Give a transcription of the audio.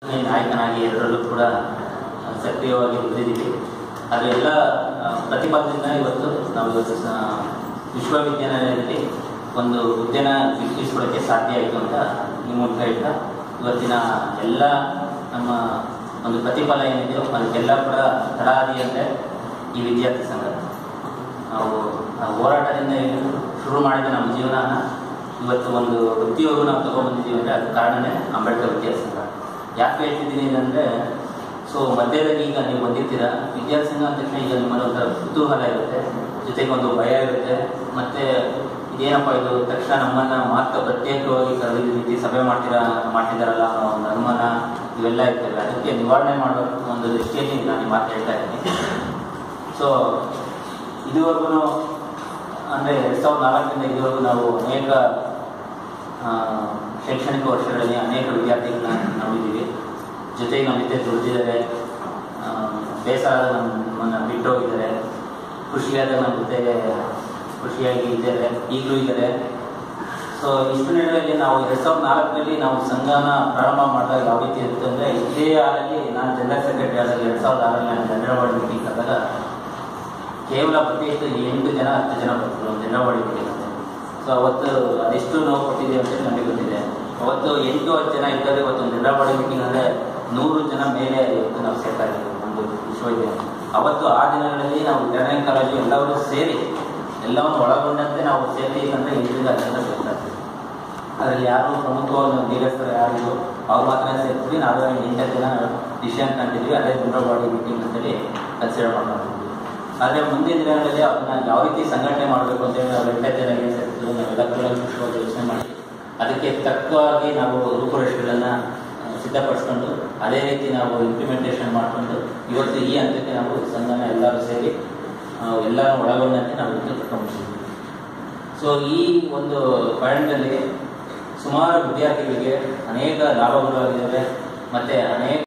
ನಾಯಕನಾಗಿ ಎಲ್ಲರಲ್ಲೂ ಕೂಡ ಸಕ್ರಿಯವಾಗಿ ದುಡಿದಿದ್ದೀವಿ ಅದು ಎಲ್ಲ ಆ, ಪ್ರತಿಪಾದನೆಯಿಂದ ಇವತ್ತು ನಾವು ಇವತ್ತು ಸ- ವಿಶ್ವವಿದ್ಯಾನಿಲಯದಲ್ಲಿ ಒಂದು ಹುದ್ದೆನ ಸೃಷ್ಟಿಸ್ಕೊಳ್ಳೋಕ್ಕೆ ಸಾಧ್ಯ ಆಯಿತು ಅಂತ ಈ ಮೂಲಕ ಹೇಳ್ತಾ ಇವತ್ತಿನ ಎಲ್ಲ ನಮ್ಮ ಒಂದು ಪ್ರತಿಫಲ ಏನಿದೆಯೋ ಅದಕ್ಕೆಲ್ಲ ಕೂಡ ತಳಹದಿ ಅಂದರೆ ಈ ವಿದ್ಯಾರ್ಥಿ ಸಂಘ ನಾವು ಆ ಹೋರಾಟದಿಂದ ಏನು ಶುರು ಮಾಡಿದ ನಮ್ಮ ಜೀವನನ ಇವತ್ತು ಒಂದು ವೃತ್ತಿಯವರೆಗೂ ನಾವು ತಗೊಂಡ್ಬಂದಿದ್ದೀವಿ ಅಂದರೆ ಅದಕ್ಕೆ ಕಾರಣನೇ ಅಂಬೇಡ್ಕರ್ ವಿದ್ಯಾರ್ಥಿ ಸಂಘ ಯಾಕೆ ಹೇಳ್ತಿದ್ದೀನಿ ಅಂದರೆ ಸೊ ಮಧ್ಯದಲ್ಲಿ ಈಗ ನೀವು ಬಂದಿರ್ತೀರಾ ವಿದ್ಯಾರ್ಥಿ ಸಂಘ ಅಂದ ತಕ್ಷಣ ಈಗ ನಿಮ್ಮಲ್ಲಿ ಒಂಥರ ಕುತೂಹಲ ಇರುತ್ತೆ ಜೊತೆಗೆ ಒಂದು ಭಯ ಇರುತ್ತೆ ಮತ್ತೆ ಇದೇನಪ್ಪ ಇದು ತಕ್ಷಣ ನಮ್ಮನ್ನ ಮಾತ್ರ ಪ್ರತ್ಯೇಕವಾಗಿ ಕರೆದು ರೀತಿ ಸಭೆ ಮಾಡ್ತೀರಾ ಮಾಡ್ತಿದಾರಲ್ಲ ಅನ್ನೋ ಒಂದು ಅನುಮಾನ ಇವೆಲ್ಲ ಇರ್ತವೆ ಅದಕ್ಕೆ ನಿವಾರಣೆ ಮಾಡೋ ಒಂದು ದೃಷ್ಟಿಯಲ್ಲಿ ನಾನು ಈ ಮಾತು ಹೇಳ್ತಾ ಇದ್ದೀನಿ ಸೊ ಇದುವರೆಗೂ ಅಂದರೆ ಎರಡು ಸಾವಿರದ ನಾಲ್ಕರಿಂದ ಇದುವರೆಗೂ ನಾವು ಅನೇಕ ಆ, ಶೈಕ್ಷಣಿಕ ವರ್ಷಗಳಲ್ಲಿ ಅನೇಕ ವಿದ್ಯಾರ್ಥಿಗಳನ್ನ ನೋಡಿದ್ದೀವಿ ಜೊತೆಗೆ ನಮ್ಮ ಜೊತೆ ದುಡಿದಿದ್ದಾರೆ ಆ, ಬೇಸರ ನಮ್ಮನ್ನು ಬಿಟ್ಟು ಹೋಗಿದ್ದಾರೆ ಖುಷಿಯಾದ ನಮ್ಮ ಜೊತೆ ಖುಷಿಯಾಗಿ ಇದ್ದಾರೆ ಈಗಲೂ ಇದ್ದಾರೆ ಸೊ ಇಷ್ಟು ನಿಟ್ಟಿನಲ್ಲಿ ನಾವು ಎರಡು ಸಾವಿರದ ನಾಲ್ಕರಲ್ಲಿ ನಾವು ಸಂಘನ ಪ್ರಾರಂಭ ಮಾಡಿದಾಗ ಯಾವ ರೀತಿ ಇರುತ್ತೆ ಅಂದರೆ ಇದೇ ಹಾಲಲ್ಲಿ ನಾನು ಜನರಲ್ ಸೆಕ್ರೆಟರಿ ಆದಾಗ ಎರಡು ಸಾವಿರದ ಆರಲ್ಲಿ ನಾನು ಜನರಲ್ ಮೀಟಿಂಗ್ ಆದಾಗ ಕೇವಲ ಪ್ರತಿ ಎಂಟು ಜನ ಹತ್ತು ಜನ ಬರ್ತಾರೆ ಒಂದು ಜನರಲ್ ಮೀಟಿಂಗ್ ಅಂತ ಸೊ ಅವತ್ತು ಅದೆಷ್ಟು ನೋವು ಕೊಟ್ಟಿದೆ ಅಂತ ನಮಗೆ ಗೊತ್ತಿದೆ ಅವತ್ತು ಎಂಟು ಹತ್ತು ಜನ ಇದ್ದರೆ ಇವತ್ತು ಒಂದು ಜನರಲ್ ಮೀಟಿಂಗ್ ಅಂದರೆ ನೂರು ಜನ ಮೇಲೆ ಇವತ್ತು ನಾವು ಸೇರ್ತಾ ಇದ್ದೀವಿ ಒಂದು ವಿಶ್ವವಿದ್ಯಾಲಯ ಅವತ್ತು ಆ ದಿನಗಳಲ್ಲಿ ನಾವು ವೆಟರ್ನರಿ ಕಾಲೇಜು ಎಲ್ಲರೂ ಸೇರಿ ಎಲ್ಲವನ್ನು ಒಳಗೊಂಡಂತೆ ನಾವು ಸೇರ್ತೀವಿ ಅಂದರೆ ಎಂಟರಿಂದ ಹತ್ತು ಜನ ಸೇರ್ತಾ ಇದ್ದೀವಿ ಅದರಲ್ಲಿ ಯಾರು ಪ್ರಮುಖವಾಗಿ ನಾವು ನೀರಸ್ತರು ಯಾರು ಅವ್ರು ಮಾತ್ರ ಸೇರ್ತೀವಿ ನಾವು ಎಂಟು ಜನ ಡಿಸಿಷನ್ ಕಂಡಿದ್ವಿ ಅದೇ ಜನರಲ್ ಬಾಡಿ ಮೀಟಿಂಗ್ ಅಂತೇಳಿ ಕನ್ಸಿಡರ್ ಮಾಡ್ಕೊಂಡಿದ್ವಿ ಆದರೆ ಮುಂದಿನ ದಿನಗಳಲ್ಲಿ ಅದನ್ನ ಯಾವ ರೀತಿ ಸಂಘಟನೆ ಮಾಡಬೇಕು ಅಂತೇಳಿ ನಾವು ಎಂಟತ್ತು ಜನ ಏನು ಸೇರ್ತೀವಿ ನಾವೆಲ್ಲ ಕೂಲಂಕುಷವಾಗಿ ಯೋಚನೆ ಮಾಡಿ ಅದಕ್ಕೆ ತಕ್ಕವಾಗಿ ನಾವು ರೂಪುರೇಷೆಗಳನ್ನು ಸಿದ್ಧಪಡಿಸ್ಕೊಂಡು ಅದೇ ರೀತಿ ನಾವು ಇಂಪ್ಲಿಮೆಂಟೇಷನ್ ಮಾಡಿಕೊಂಡು ಇವತ್ತು ಈ ಹಂತಕ್ಕೆ ನಾವು ಸಂಘನ ಎಲ್ಲರೂ ಸೇರಿ ನಾವು ಎಲ್ಲರೂ ಒಳಗೊಂಡಂತೆ ನಾವು ಇದನ್ನು ಕರ್ಕೊಂಡ್ಬಂದಿದ್ದೀವಿ ಸೊ ಈ ಒಂದು ಪಯಣದಲ್ಲಿ ಸುಮಾರು ವಿದ್ಯಾರ್ಥಿಗಳಿಗೆ ಅನೇಕ ಲಾಭಗಳು ಆಗಿದ್ದಾವೆ ಮತ್ತೆ ಅನೇಕ